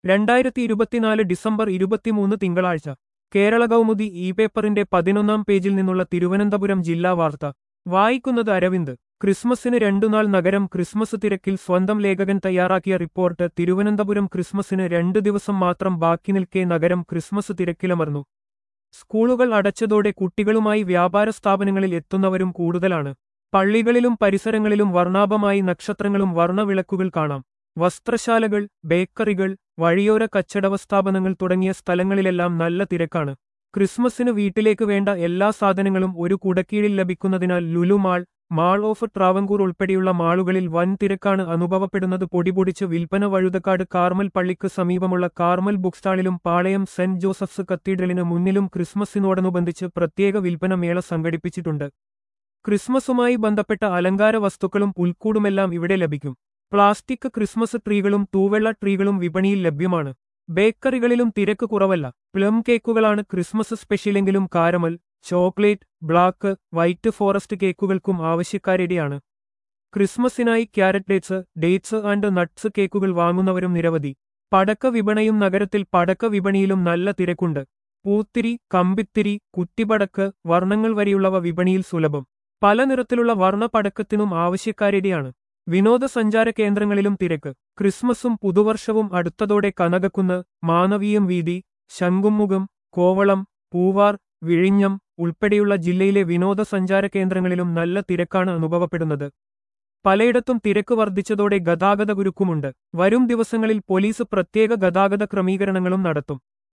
രണ്ടായിരത്തി ഇരുപത്തിനാല് ഡിസംബർ ഇരുപത്തിമൂന്ന് തിങ്കളാഴ്ച കേരള കൗമുദി ഇ പേപ്പറിന്റെ പതിനൊന്നാം പേജിൽ നിന്നുള്ള തിരുവനന്തപുരം ജില്ലാ വാർത്ത വായിക്കുന്നത് അരവിന്ദ് ക്രിസ്മസിന് രണ്ടുനാൾ നഗരം ക്രിസ്മസ് തിരക്കിൽ സ്വന്തം ലേഖകൻ തയ്യാറാക്കിയ റിപ്പോർട്ട് തിരുവനന്തപുരം ക്രിസ്മസിന് രണ്ടു ദിവസം മാത്രം ബാക്കി നിൽക്കെ നഗരം ക്രിസ്മസ് തിരക്കിലമർന്നു സ്കൂളുകൾ അടച്ചതോടെ കുട്ടികളുമായി വ്യാപാര സ്ഥാപനങ്ങളിൽ എത്തുന്നവരും കൂടുതലാണ് പള്ളികളിലും പരിസരങ്ങളിലും വർണ്ണാഭമായി നക്ഷത്രങ്ങളും വർണ്ണവിളക്കുകൾ കാണാം വസ്ത്രശാലകൾ ബേക്കറികൾ വഴിയോര കച്ചടവ സ്ഥാപനങ്ങൾ തുടങ്ങിയ സ്ഥലങ്ങളിലെല്ലാം നല്ല തിരക്കാണ് ക്രിസ്മസിന് വീട്ടിലേക്ക് വേണ്ട എല്ലാ സാധനങ്ങളും ഒരു കുടക്കീഴിൽ ലഭിക്കുന്നതിനാൽ Lulu mall mall of Travancore ഉൾപ്പെടെയുള്ള മാളുകളിൽ വൻ തിരക്കാണ് അനുഭവപ്പെടുന്നത് പൊടിപൊടിച്ച് വിൽപ്പന വഴുതക്കാട് കാർമൽ പള്ളിക്ക് സമീപമുള്ള കാർമൽ ബുക്ക് സ്റ്റാളിലും പാളയം സെന്റ് ജോസഫ്സ് കത്തീഡ്രലിന് മുന്നിലും ക്രിസ്മസിനോടനുബന്ധിച്ച് പ്രത്യേക വിൽപ്പന മേള സംഘടിപ്പിച്ചിട്ടുണ്ട് ക്രിസ്മസുമായി ബന്ധപ്പെട്ട അലങ്കാര വസ്തുക്കളും പുൽക്കൂടുമെല്ലാം ഇവിടെ ലഭിക്കും പ്ലാസ്റ്റിക് ക്രിസ്മസ് ട്രീകളും തൂവെള്ള ട്രീകളും വിപണിയിൽ ലഭ്യമാണ് ബേക്കറികളിലും തിരക്ക് കുറവല്ല പ്ലം കേക്കുകളാണ് ക്രിസ്മസ് സ്പെഷ്യലെങ്കിലും caramel chocolate black white forest കേക്കുകൾക്കും ആവശ്യക്കാരുടെയാണ് ക്രിസ്മസിനായി carrot dates dates and nuts കേക്കുകൾ വാങ്ങുന്നവരും നിരവധി പടക്ക വിപണിയും നഗരത്തിൽ പടക്ക വിപണിയിലും നല്ല തിരക്കുണ്ട് പൂത്തിരി കമ്പിത്തിരി കുറ്റിപടക്ക് വർണ്ണങ്ങൾ വരെയുള്ളവ വിപണിയിൽ സുലഭം പല നിറത്തിലുള്ള വർണ്ണപടക്കത്തിനും ആവശ്യക്കാരുടെയാണ് വിനോദസഞ്ചാര കേന്ദ്രങ്ങളിലും തിരക്ക് ക്രിസ്മസും പുതുവർഷവും അടുത്തതോടെ കനകക്കുന്ന് മാനവീയം വീതി ശംഖുമുഖം കോവളം പൂവാർ വിഴിഞ്ഞം ഉൾപ്പെടെയുള്ള ജില്ലയിലെ വിനോദസഞ്ചാര കേന്ദ്രങ്ങളിലും നല്ല തിരക്കാണ് അനുഭവപ്പെടുന്നത് പലയിടത്തും തിരക്ക് വർദ്ധിച്ചതോടെ ഗതാഗത കുരുക്കുമുണ്ട് വരും ദിവസങ്ങളിൽ പോലീസ് പ്രത്യേക ഗതാഗത ക്രമീകരണങ്ങളും നടത്തും